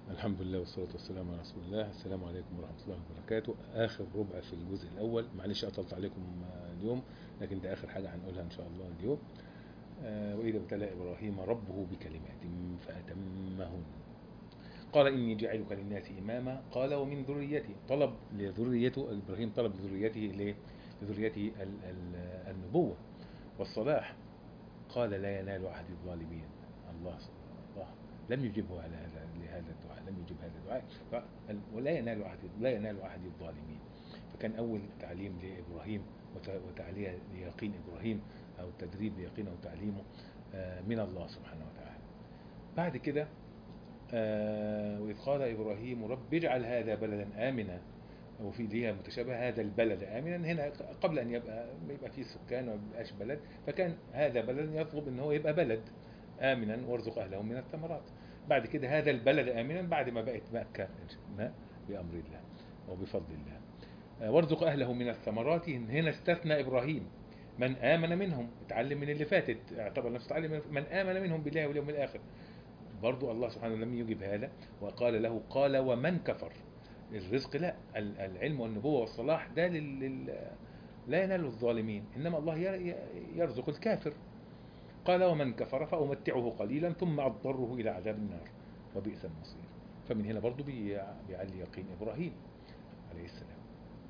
الحمد لله والصلاة والسلام على رسول الله السلام عليكم ورحمة الله وبركاته آخر ربع في الجزء الأول معلش أطلت عليكم اليوم لكن ده آخر حاجة هنقولها إن شاء الله اليوم آه وإذا ابتلى إبراهيم ربه بكلمات فأتمهن قال إني جاعلك للناس إماما قال ومن ذريتي طلب لذريته إبراهيم طلب لذريته ليه؟ لذريته ال- ال- النبوة والصلاح قال لا ينال عهد الظالمين الله الله لم يجبه على هذا لهذا الدعاء لم يجب هذا الدعاء ف- ولا ينال عهد لا ينال عهد الظالمين فكان اول تعليم لابراهيم وت- وتعليه ليقين ابراهيم او تدريب ليقينه وتعليمه آه، من الله سبحانه وتعالى بعد كده آه، وإذ قال إبراهيم رب اجعل هذا بلدا آمنا وفي ليها متشابه هذا البلد آمنا هنا قبل أن يبقى ما يبقى فيه سكان وما يبقاش بلد فكان هذا بلد يطلب أن هو يبقى بلد آمنا وارزق أهله من الثمرات بعد كده هذا البلد آمنا بعد ما بقت مكة ما بأمر الله وبفضل الله آه، وارزق أهله من الثمرات هنا استثنى إبراهيم من آمن منهم اتعلم من اللي فاتت اعتبر نفسه اتعلم من- من آمن منهم بالله واليوم الآخر برضو الله سبحانه لم يجب هذا وقال له قال ومن كفر الرزق لا ال- العلم والنبوة والصلاح ده لل... لل... لا ينال الظالمين إنما الله ي- ي- يرزق الكافر قال ومن كفر فأمتعه قليلا ثم أضطره إلى عذاب النار وبئس المصير فمن هنا برضو بي- بيعلي يقين إبراهيم عليه السلام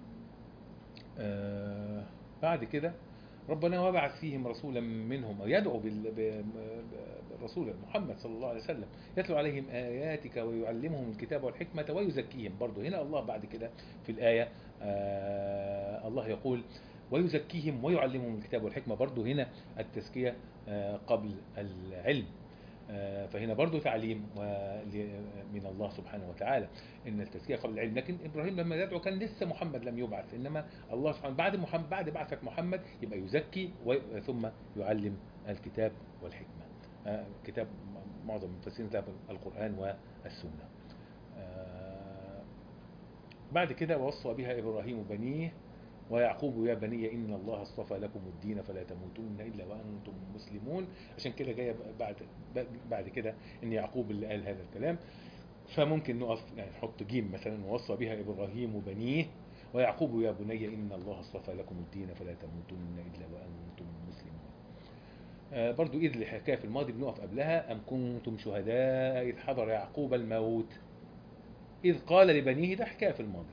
آه بعد كده ربنا وبعث فيهم رسولا منهم أو يدعو بال- ب- ب- بالرسول محمد صلى الله عليه وسلم يتلو عليهم آياتك ويعلمهم الكتاب والحكمة ويزكيهم برضو هنا الله بعد كده في الآية آه الله يقول ويزكيهم ويعلمهم الكتاب والحكمة برضو هنا التزكية آه قبل العلم آه، فهنا برضو تعليم ول- من الله سبحانه وتعالى ان التزكيه قبل العلم لكن ابراهيم لما يدعو كان لسه محمد لم يبعث انما الله سبحانه بعد محمد بعد بعثه محمد يبقى يزكي وي- ثم يعلم الكتاب والحكمه آه، كتاب معظم المفسرين ذهب القران والسنه آه، بعد كده وصى بها ابراهيم بنيه ويعقوب يا بني ان الله اصطفى لكم الدين فلا تموتن الا وانتم مسلمون عشان كده جايه بعد بعد كده ان يعقوب اللي قال هذا الكلام فممكن نقف يعني نحط جيم مثلا ووصى بها ابراهيم بنيه ويعقوب يا بني ان الله اصطفى لكم الدين فلا تموتن الا وانتم مسلمون آه برضو اذ الحكايه في الماضي بنقف قبلها ام كنتم شهداء اذ حضر يعقوب الموت اذ قال لبنيه ده حكايه في الماضي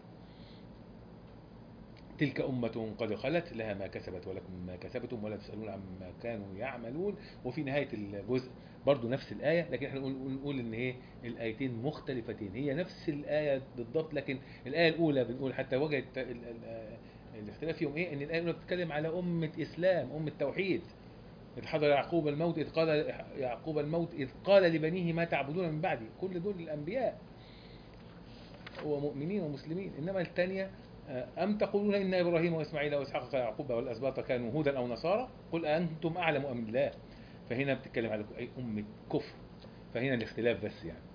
تلك أمة قد خلت لها ما كسبت ولكم ما كسبتم ولا تسألون عما كانوا يعملون وفي نهاية الجزء برضو نفس الآية لكن احنا نقول, نقول ان هي الآيتين مختلفتين هي نفس الآية بالضبط لكن الآية الأولى بنقول حتى وجه الت- ال- ال- الاختلاف فيهم ايه ان الآية الأولى بتتكلم على أمة إسلام أمة توحيد إذ حضر يعقوب الموت إذ قال يعقوب الموت إذ قال لبنيه ما تعبدون من بعدي كل دول الأنبياء ومؤمنين ومسلمين إنما الثانية أم تقولون إن إبراهيم وإسماعيل وإسحاق ويعقوب والأسباط كانوا هودا أو نصارى قل أنتم أعلم أم الله فهنا بتتكلم على أي أمة كفر فهنا الاختلاف بس يعني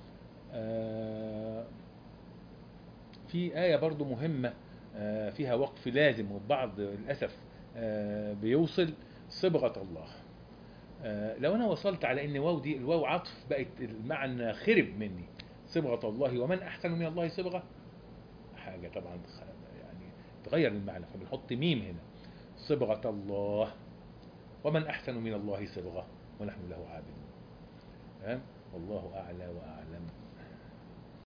آه، في آية برضو مهمة آه، فيها وقف لازم والبعض للأسف آه، بيوصل صبغة الله آه، لو أنا وصلت على إن واو دي الواو عطف بقت المعنى خرب مني صبغة الله ومن أحسن من الله صبغة حاجة طبعا خ- يعني تغير المعنى فبنحط ميم هنا صبغة الله ومن أحسن من الله صبغة ونحن له عابدون تمام والله أعلى وأعلم